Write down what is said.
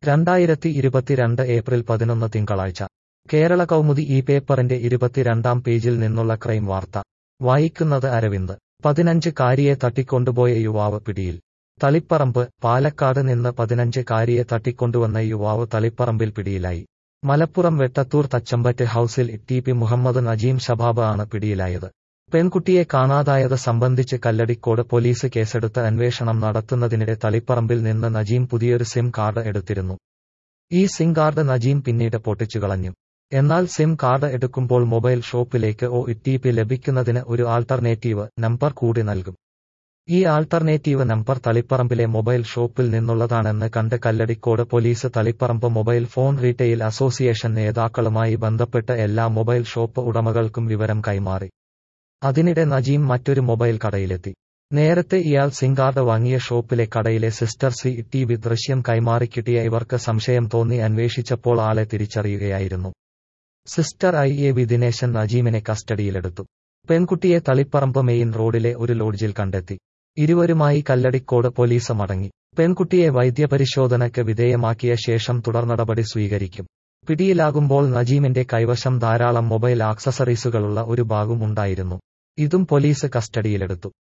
രണ്ടായിരത്തി ഇരുപത്തിരണ്ട് ഏപ്രിൽ പതിനൊന്ന് തിങ്കളാഴ്ച കേരള കൗമുദി ഈ പേപ്പറിന്റെ ഇരുപത്തിരണ്ടാം പേജിൽ നിന്നുള്ള ക്രൈം വാർത്ത വായിക്കുന്നത് അരവിന്ദ് പതിനഞ്ച് കാരിയെ തട്ടിക്കൊണ്ടുപോയ യുവാവ് പിടിയിൽ തളിപ്പറമ്പ് പാലക്കാട് നിന്ന് പതിനഞ്ച് കാരിയെ തട്ടിക്കൊണ്ടുവന്ന യുവാവ് തളിപ്പറമ്പിൽ പിടിയിലായി മലപ്പുറം വെട്ടത്തൂർ തച്ചമ്പറ്റ് ഹൌസിൽ ടി പി മുഹമ്മദ് നജീം ഷബാബ് ആണ് പിടിയിലായത് പെൺകുട്ടിയെ കാണാതായത് സംബന്ധിച്ച് കല്ലടിക്കോട് പോലീസ് കേസെടുത്ത് അന്വേഷണം നടത്തുന്നതിനിടെ തളിപ്പറമ്പിൽ നിന്ന് നജീം പുതിയൊരു സിം കാർഡ് എടുത്തിരുന്നു ഈ സിം കാർഡ് നജീം പിന്നീട് പൊട്ടിച്ചുകളഞ്ഞു എന്നാൽ സിം കാർഡ് എടുക്കുമ്പോൾ മൊബൈൽ ഷോപ്പിലേക്ക് ഒ ടി പി ലഭിക്കുന്നതിന് ഒരു ആൾട്ടർനേറ്റീവ് നമ്പർ കൂടി നൽകും ഈ ആൾട്ടർനേറ്റീവ് നമ്പർ തളിപ്പറമ്പിലെ മൊബൈൽ ഷോപ്പിൽ നിന്നുള്ളതാണെന്ന് കണ്ട് Kalladikode police Taliparamba mobile phone retail association നേതാക്കളുമായി ബന്ധപ്പെട്ട് എല്ലാ മൊബൈൽ ഷോപ്പ് ഉടമകൾക്കും വിവരം കൈമാറി അതിനിടെ നജീം മറ്റൊരു മൊബൈൽ കടയിലെത്തി നേരത്തെ ഇയാൾ സിം കാർഡ് വാങ്ങിയ ഷോപ്പിലെ കടയിലെ സിസ്റ്റർ സി ടി വി ദൃശ്യം കൈമാറിക്കിട്ടിയ ഇവർക്ക് സംശയം തോന്നി അന്വേഷിച്ചപ്പോൾ ആളെ തിരിച്ചറിയുകയായിരുന്നു sister I A V Dineshan നജീമിനെ കസ്റ്റഡിയിലെടുത്തു പെൺകുട്ടിയെ തളിപ്പറമ്പ് മെയിൻ റോഡിലെ ഒരു ലോഡ്ജിൽ കണ്ടെത്തി ഇരുവരുമായി കല്ലടിക്കോട് പോലീസ് മടങ്ങി പെൺകുട്ടിയെ വൈദ്യപരിശോധനയ്ക്ക് വിധേയമാക്കിയ ശേഷം തുടർനടപടി സ്വീകരിക്കും പിടിയിലാകുമ്പോൾ നജീമിന്റെ കൈവശം ധാരാളം മൊബൈൽ ആക്സസറീസുകളുള്ള ഒരു ബാഗും ഉണ്ടായിരുന്നു ഇതും പോലീസ് കസ്റ്റഡിയിലെടുത്തു